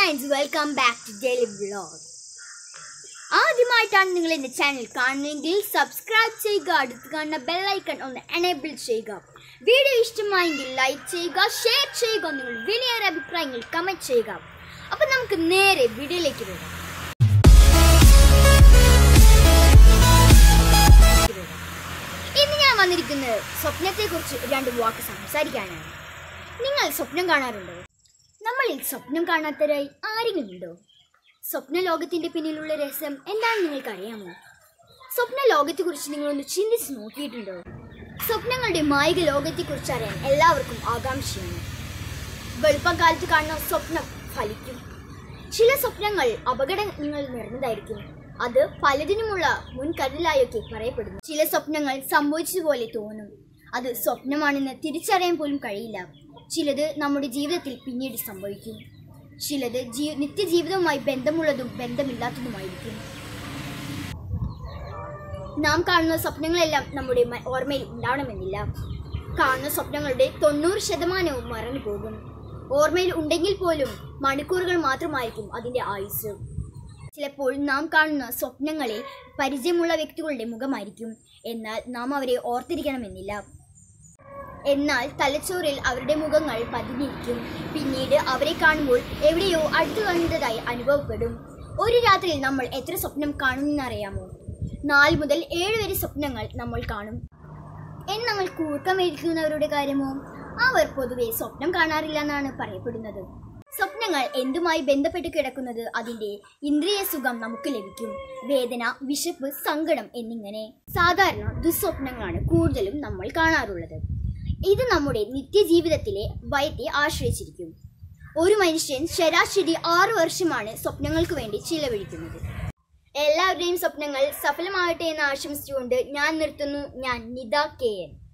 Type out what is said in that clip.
friends welcome back to daily vlog ആദ്യമായിട്ടാണ് നിങ്ങൾ എൻ്റെ ചാനൽ കാണുന്നതെങ്കിൽ സബ്സ്ക്രൈബ് ചെയ്യുക അടുത്ത് കാണുന്ന ബെല്ലൈക്കൺ ഒന്ന് എനേബിൾ ചെയ്യുക വീഡിയോ ഇഷ്ടമായെങ്കിൽ ലൈക്ക് ചെയ്യുക ഷെയർ ചെയ്യുക നിങ്ങൾ വലിയൊരു അഭിപ്രായങ്ങൾ കമൻറ്റ് ചെയ്യുക അപ്പം നമുക്ക് നേരെ വീഡിയോയിലേക്ക് വരാം ഇന്ന് ഞാൻ വന്നിരിക്കുന്നത് സ്വപ്നത്തെക്കുറിച്ച് രണ്ട് വാക്ക് സംസാരിക്കാനാണ് നിങ്ങൾ സ്വപ്നം കാണാറുണ്ടോ നമ്മളിൽ സ്വപ്നം കാണാത്തവരായി ആരെങ്കിലും ഉണ്ടോ സ്വപ്ന ലോകത്തിന്റെ പിന്നിലുള്ള രസം എന്താണെന്ന് നിങ്ങൾക്ക് അറിയാമോ സ്വപ്ന ലോകത്തെക്കുറിച്ച് നിങ്ങളൊന്ന് ചിന്തിച്ച് നോക്കിയിട്ടുണ്ടോ സ്വപ്നങ്ങളുടെ മായിക ലോകത്തെക്കുറിച്ച് അറിയാൻ എല്ലാവർക്കും ആകാംക്ഷയാണ് വെളുപ്പക്കാലത്ത് കാണുന്ന സ്വപ്നം ഫലിക്കും ചില സ്വപ്നങ്ങൾ അപകടങ്ങൾ നിറഞ്ഞതായിരിക്കും അത് പലതിനുമുള്ള മുൻകരുതലായൊക്കെ പറയപ്പെടുന്നു ചില സ്വപ്നങ്ങൾ സംഭവിച്ചതുപോലെ തോന്നും അത് സ്വപ്നമാണെന്ന് തിരിച്ചറിയാൻ പോലും കഴിയില്ല ചിലത് നമ്മുടെ ജീവിതത്തിൽ പിന്നീട് സംഭവിക്കും ചിലത് ജീ നിത്യജീവിതവുമായി ബന്ധമുള്ളതും ബന്ധമില്ലാത്തതുമായിരിക്കും നാം കാണുന്ന സ്വപ്നങ്ങളെല്ലാം നമ്മുടെ മ- ഓർമ്മയിൽ ഉണ്ടാവണമെന്നില്ല കാണുന്ന സ്വപ്നങ്ങളുടെ തൊണ്ണൂറ് ശതമാനവും മറന്നു പോകും ഓർമ്മയിൽ ഉണ്ടെങ്കിൽ പോലും മണിക്കൂറുകൾ മാത്രമായിരിക്കും അതിൻ്റെ ആയുസ് ചിലപ്പോൾ നാം കാണുന്ന സ്വപ്നങ്ങളിൽ പരിചയമുള്ള വ്യക്തികളുടെ മുഖമായിരിക്കും എന്നാൽ നാം അവരെ ഓർത്തിരിക്കണമെന്നില്ല എന്നാൽ തലച്ചോറിൽ അവരുടെ മുഖങ്ങൾ പതിഞ്ഞിരിക്കും പിന്നീട് അവരെ കാണുമ്പോൾ എവിടെയോ അടുത്തു കണ്ടതായി അനുഭവപ്പെടും ഒരു രാത്രിയിൽ നമ്മൾ എത്ര സ്വപ്നം കാണുമെന്നറിയാമോ നാല് മുതൽ ഏഴ് വരെ സ്വപ്നങ്ങൾ നമ്മൾ കാണും എന്നാൽ കൂർക്കമേരിക്കുന്നവരുടെ കാര്യമോ അവർ പൊതുവെ സ്വപ്നം കാണാറില്ല എന്നാണ് പറയപ്പെടുന്നത് സ്വപ്നങ്ങൾ എന്തുമായി ബന്ധപ്പെട്ട് കിടക്കുന്നത് അതിന്റെ ഇന്ദ്രിയ സുഖം നമുക്ക് ലഭിക്കും വേദന വിശപ്പ് സങ്കടം എന്നിങ്ങനെ സാധാരണ ദുസ്വപ്നങ്ങളാണ് കൂടുതലും നമ്മൾ കാണാറുള്ളത് ഇത് നമ്മുടെ നിത്യജീവിതത്തിലെ ഭയത്തെ ആശ്രയിച്ചിരിക്കും ഒരു മനുഷ്യൻ ശരാശരി ആറു വർഷമാണ് സ്വപ്നങ്ങൾക്ക് വേണ്ടി ചിലവഴിക്കുന്നത് എല്ലാവരുടെയും സ്വപ്നങ്ങൾ സഫലമാകട്ടെ എന്ന് ആശംസിച്ചുകൊണ്ട് ഞാൻ നിർത്തുന്നു ഞാൻ നിത കെ എൻ